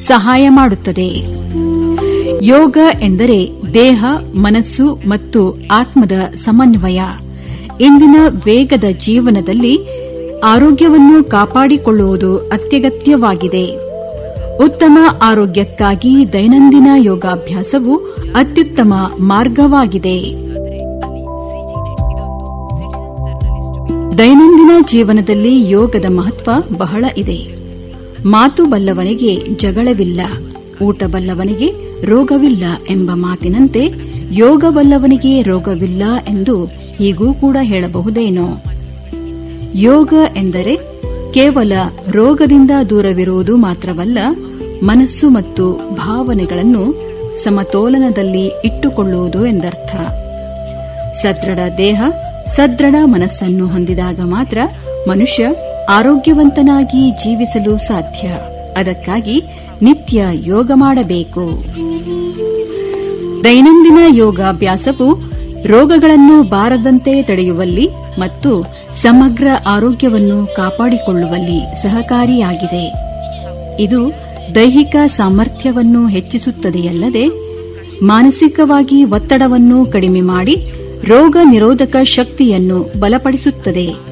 ಸಹಾಯ ಮಾಡುತ್ತದೆ ಯೋಗ ಎಂದರೆ ದೇಹ ಮನಸ್ಸು ಮತ್ತು ಆತ್ಮದ ಸಮನ್ವಯ ಇಂದಿನ ವೇಗದ ಜೀವನದಲ್ಲಿ ಆರೋಗ್ಯವನ್ನು ಕಾಪಾಡಿಕೊಳ್ಳುವುದು ಅತ್ಯಗತ್ಯವಾಗಿದೆ ಉತ್ತಮ ಆರೋಗ್ಯಕ್ಕಾಗಿ ದೈನಂದಿನ ಯೋಗಾಭ್ಯಾಸವು ಅತ್ಯುತ್ತಮ ಮಾರ್ಗವಾಗಿದೆ ದೈನಂದಿನ ಜೀವನದಲ್ಲಿ ಯೋಗದ ಮಹತ್ವ ಬಹಳ ಇದೆ ಮಾತು ಬಲ್ಲವನಿಗೆ ಜಗಳವಿಲ್ಲ ಊಟ ಬಲ್ಲವನಿಗೆ ರೋಗವಿಲ್ಲ ಎಂಬ ಮಾತಿನಂತೆ ಯೋಗ ಬಲ್ಲವನಿಗೆ ರೋಗವಿಲ್ಲ ಎಂದು ಹೀಗೂ ಕೂಡ ಹೇಳಬಹುದೇನೋ ಯೋಗ ಎಂದರೆ ಕೇವಲ ರೋಗದಿಂದ ದೂರವಿರುವುದು ಮಾತ್ರವಲ್ಲ ಮನಸ್ಸು ಮತ್ತು ಭಾವನೆಗಳನ್ನು ಸಮತೋಲನದಲ್ಲಿ ಇಟ್ಟುಕೊಳ್ಳುವುದು ಎಂದರ್ಥ ಸದೃಢ ದೇಹ ಸದೃಢ ಮನಸ್ಸನ್ನು ಹೊಂದಿದಾಗ ಮಾತ್ರ ಮನುಷ್ಯ ಆರೋಗ್ಯವಂತನಾಗಿ ಜೀವಿಸಲು ಸಾಧ್ಯ ಅದಕ್ಕಾಗಿ ನಿತ್ಯ ಯೋಗ ಮಾಡಬೇಕು ದೈನಂದಿನ ಯೋಗಾಭ್ಯಾಸವು ರೋಗಗಳನ್ನು ಬಾರದಂತೆ ತಡೆಯುವಲ್ಲಿ ಮತ್ತು ಸಮಗ್ರ ಆರೋಗ್ಯವನ್ನು ಕಾಪಾಡಿಕೊಳ್ಳುವಲ್ಲಿ ಸಹಕಾರಿಯಾಗಿದೆ ಇದು ದೈಹಿಕ ಸಾಮರ್ಥ್ಯವನ್ನು ಹೆಚ್ಚಿಸುತ್ತದೆಯಲ್ಲದೆ ಮಾನಸಿಕವಾಗಿ ಒತ್ತಡವನ್ನು ಕಡಿಮೆ ಮಾಡಿ ರೋಗ ನಿರೋಧಕ ಶಕ್ತಿಯನ್ನು ಬಲಪಡಿಸುತ್ತದೆ